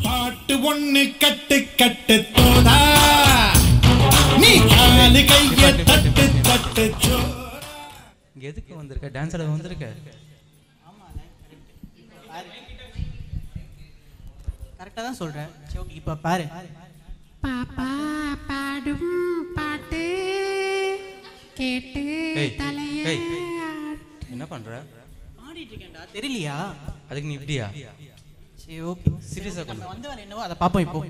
பாட்டு ஒண்ணு கட்டு கட்டு தோதா நீ காலு கைய தட்டு தட்டு சோதா இங்க எதுக்கு வந்திருக்க டான்ஸ் ஆட வந்திருக்க கரெக்டாக தான் சொல்கிறேன் சரி ஓகே இப்போ பாரு பாப்பா பாடும் பாட்டு கேட்டு ஏய் தலைய ஏய் என்ன பண்ற பாடிட்டு இருக்கேன்டா தெரியலையா அதுக்கு நீ இப்படியா சரி ஓகே சீரியஸா கொஞ்சம் வந்து வர என்னவோ அதை பார்ப்போம் இப்போ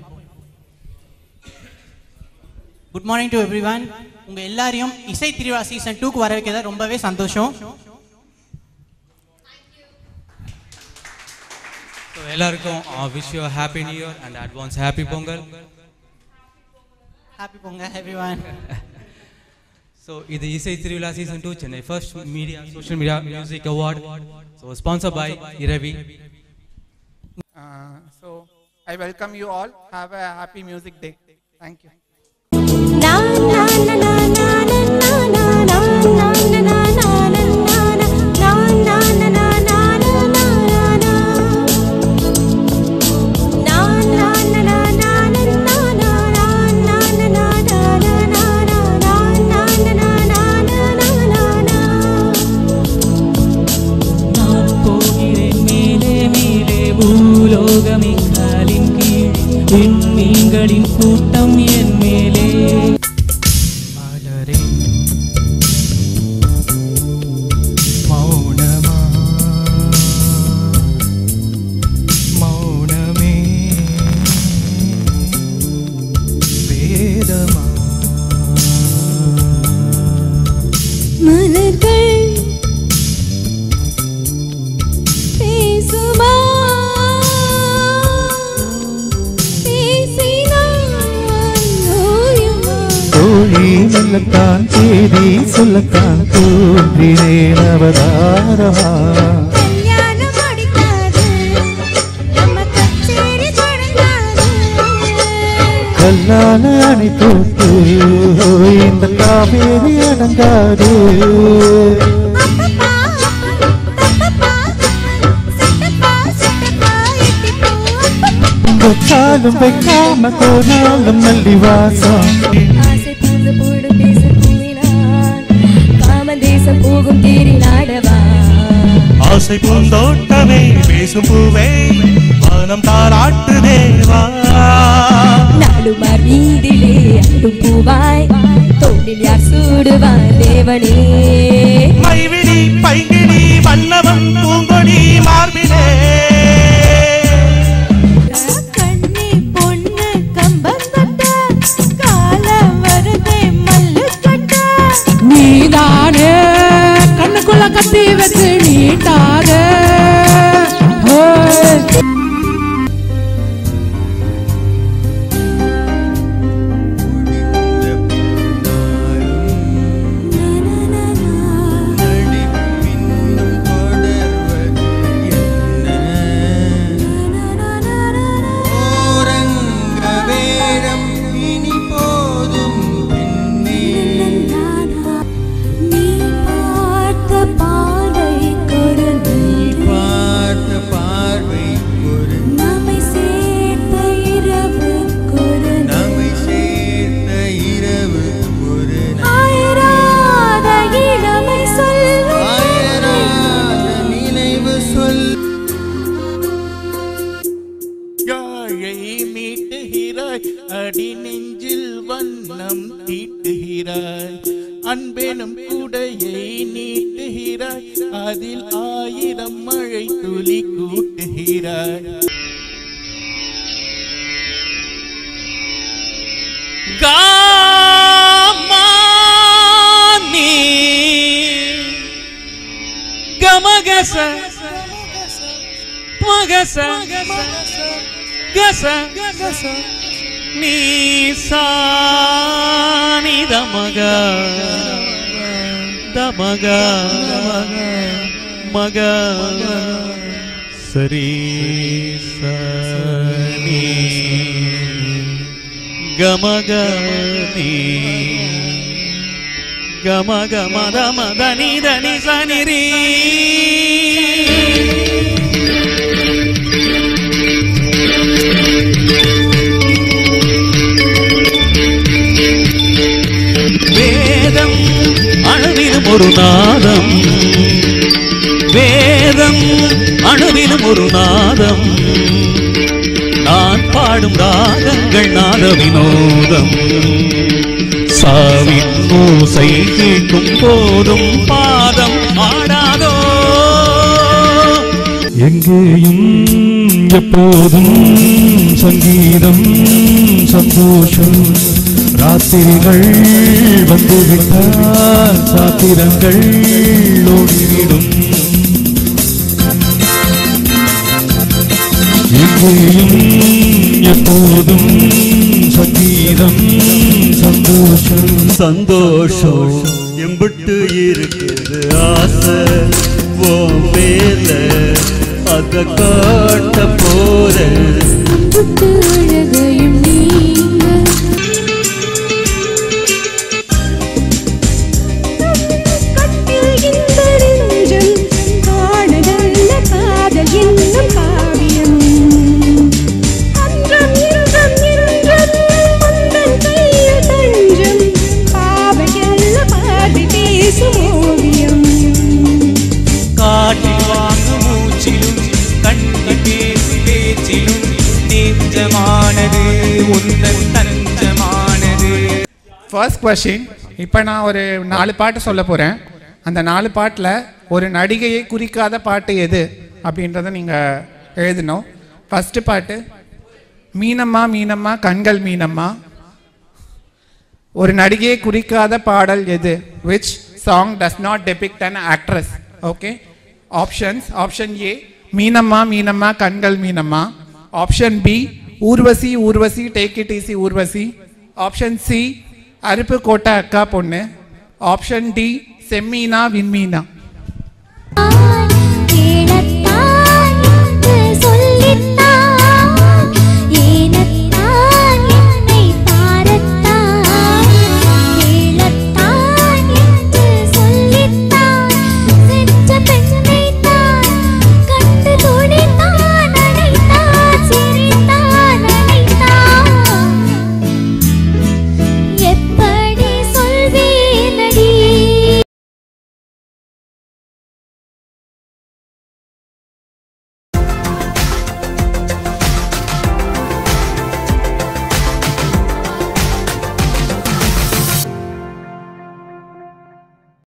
good morning to everyone உங்கள் எல்லாரையும் இசை திருவிழா சீசன் டூக்கு வர வைக்கிறதா ரொம்பவே சந்தோஷம் ஸோ எல்லாருக்கும் wish you happy new year and advance happy Pongal happy Pongal everyone so இது இசை திருவிழா season to Chennai first media social media music award so sponsor by Ravi Uh, so I welcome you all. Have a happy music day. Thank you. நான் போகிறேன் மேலே மேலே பூலோகமே காலின் கீழ் விண்மீன்களின் கூட்டம் என் மேலே மலரே மௌனமா மௌனமே வேதமா மலர்கள் பேசுமா பேசினால் ஓயுமா தோழி மெல்லத்தான் தேதி சொல்லத்தான் தோன்றினேன் அவதாரமா கல்யாணம் முடிக்காது நம்ம கச்சேரி தொடங்காது கல்லான அணை தோட்டு இந்த காவேரி அடங்காது அப்பப்பா தப்பப்பா சட்டப்பா சட்டப்பா எட்டிப்போ அப்பப்பா வச்சாலும் வைக்காம போனாலும் மல்லி வாசம் ஆசை பூந்து போடு பேச கூவினான் காமதேசம் போகும் தேரி நாடவா ஆசை பூந்தோட்டமே பேசும் பூவே வானம் தாராட்டு தேவா நாடுமார் வீதிலே அடும் பூவாய் தோண்டில் யார் சூடுவார் தேவனே மைவிழி பைங்கிழி வண்ணவன் பூங்கொடி மார்பிலே கண்ணி பொண்ணு கம்பங்கட்ட கால வருதே மல்லு கட்ட நீதானே கண்ணுக்குள்ள கத்தி வச்சு நீட்டாத நீ பார்த்த பாதை கொரு நம்மை சேர்த்த இரவு கொரு ஆயிராத இளமை சொல்லும் யாழை மீட்டுகிறாய் அடி நெஞ்சில் வண்ணம் தீட்டுகிறாய் அன்பெனும் குடையை நீட்டுகிறாய் அதில் ஆயிரம் மழை துளி கூட்டுகிறாய் காமானி கமகச மகச கச நீ சாணி தமக தமக மக சரி சனி கமகதி గమ గమ దమ దని దని సని రీ ஒரு நாதம் வேதம் அணுவிலும் ஒரு நாதம் நான் பாடும் ராகங்கள் நாத வினோதம் சாவின் ஓசை கேட்கும் போதும் பாதம் ஆடாதோ எங்கேயும் எப்போதும் சங்கீதம் சந்தோஷம் ராத்திரிகள் வந்துவிட்டால் சாத்திரங்கள் ஓடிவிடும் எங்கேயும் எப்போதும் சங்கீதம் சந்தோஷம் சந்தோஷம் எம்பிட்டு இருக்குது ஆசை ஓ மேல அத காட்ட போறேன் அழகையும் நீங்க கட்டில் இந்த நெஞ்சம் காணதல்ல காதல் என்னும் காவியம் அன்றம் இன்றம் இன்றம் உந்தன் கையில் தஞ்சம் பாவையல்ல பார்வை பேசும் ஓவியம் காற்றில் வாங்கும் மூச்சிலும் கண்ணி பேசி பேச்சிலும் நெஞ்சமானது உந்தன் தஞ்சமானது ஃபர்ஸ்ட் கொஸ்டின் இப்போ நான் ஒரு நாலு பாட்டு சொல்ல போகிறேன் அந்த நாலு பாட்டில் ஒரு நடிகையை குறிக்காத பாட்டு எது அப்படின்றத நீங்கள் எழுதணும் ஃபஸ்ட்டு பாட்டு மீனம்மா மீனம்மா கண்கள் மீனம்மா ஒரு நடிகையை குறிக்காத பாடல் எது which song does not depict an actress okay options option A Meenamma Meenamma கண்கள் Meenamma option B Urvashi Urvashi take it easy Urvashi option C Aruppukottai அக்கா பொண்ணு ஆப்ஷன் டி செம்மீனா விண்மீனா